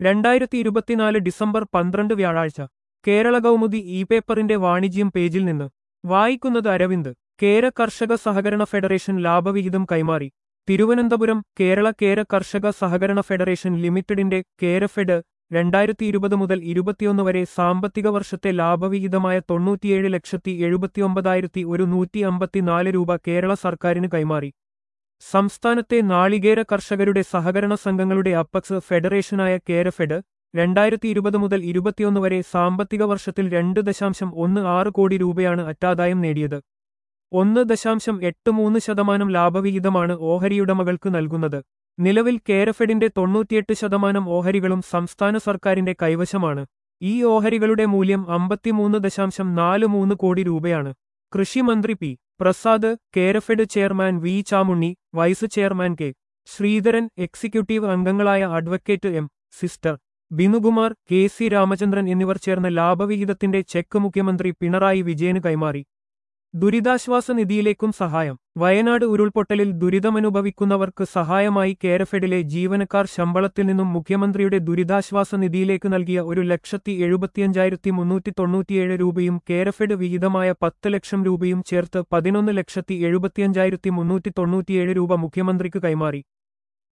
രണ്ടായിരത്തി ഇരുപത്തിനാല് ഡിസംബർ പന്ത്രണ്ട് വ്യാഴാഴ്ച കേരള കൗമുദി ഇ പേപ്പറിന്റെ വാണിജ്യം പേജിൽ നിന്ന് വായിക്കുന്നത് അരവിന്ദ് കേര കർഷക സഹകരണ ഫെഡറേഷൻ ലാഭവിഹിതം കൈമാറി തിരുവനന്തപുരം കേരള കേര കർഷക സഹകരണ ഫെഡറേഷൻ ലിമിറ്റഡിന്റെ കേരഫെഡ് രണ്ടായിരത്തി ഇരുപത് മുതൽ ഇരുപത്തിയൊന്ന് വരെ സാമ്പത്തിക വർഷത്തെ ലാഭവിഹിതമായ തൊണ്ണൂറ്റിയേഴ് ലക്ഷത്തി എഴുപത്തിയൊമ്പതായിരത്തി ഒരു നൂറ്റി അമ്പത്തിനാല് രൂപ കേരള സർക്കാരിന് കൈമാറി സംസ്ഥാനത്തെ നാളികേര കർഷകരുടെ സഹകരണ സംഘങ്ങളുടെ അപ്പക്സ് ഫെഡറേഷനായ കേരഫെഡ് രണ്ടായിരത്തി ഇരുപത് മുതൽ ഇരുപത്തിയൊന്ന് വരെ സാമ്പത്തിക വർഷത്തിൽ രണ്ട് ദശാംശം ഒന്ന് ആറ് കോടി രൂപയാണ് അറ്റാദായം നേടിയത് ഒന്ന് ദശാംശം എട്ട് മൂന്ന് ശതമാനം ലാഭവിഹിതമാണ് ഓഹരിയുടമകൾക്ക് നൽകുന്നത് നിലവിൽ കേരഫെഡിന്റെ തൊണ്ണൂറ്റിയെട്ട് ശതമാനം ഓഹരികളും സംസ്ഥാന സർക്കാരിന്റെ കൈവശമാണ് ഈ ഓഹരികളുടെ മൂല്യം അമ്പത്തിമൂന്ന് ദശാംശം നാല് മൂന്ന് കോടി രൂപയാണ് കൃഷിമന്ത്രി P Prasad Kerafed chairman V Chamunni vice chairman K Sreedharan executive അംഗങ്ങളായ advocate M sister Binukumar K C Ramachandran എന്നിവർ ചേർന്ന ലാഭവിഹിതത്തിന്റെ ചെക്ക് മുഖ്യമന്ത്രി പിണറായി വിജയന് കൈമാറി ദുരിതാശ്വാസ നിധിയിലേക്കും സഹായം വയനാട് ഉരുൾപൊട്ടലിൽ ദുരിതമനുഭവിക്കുന്നവർക്ക് സഹായമായി കേരഫെഡിലെ ജീവനക്കാർ ശമ്പളത്തിൽ നിന്നും മുഖ്യമന്ത്രിയുടെ ദുരിതാശ്വാസ നിധിയിലേക്ക് നൽകിയ ഒരു ലക്ഷത്തി എഴുപത്തിയഞ്ചായിരത്തി മുന്നൂറ്റി തൊണ്ണൂറ്റിയേഴ് രൂപയും കേരഫെഡ് വിഹിതമായ പത്ത് ലക്ഷം രൂപയും ചേർത്ത് പതിനൊന്ന് ലക്ഷത്തി എഴുപത്തിയഞ്ചായിരത്തി മുന്നൂറ്റി തൊണ്ണൂറ്റിയേഴ് രൂപ മുഖ്യമന്ത്രിക്ക് കൈമാറി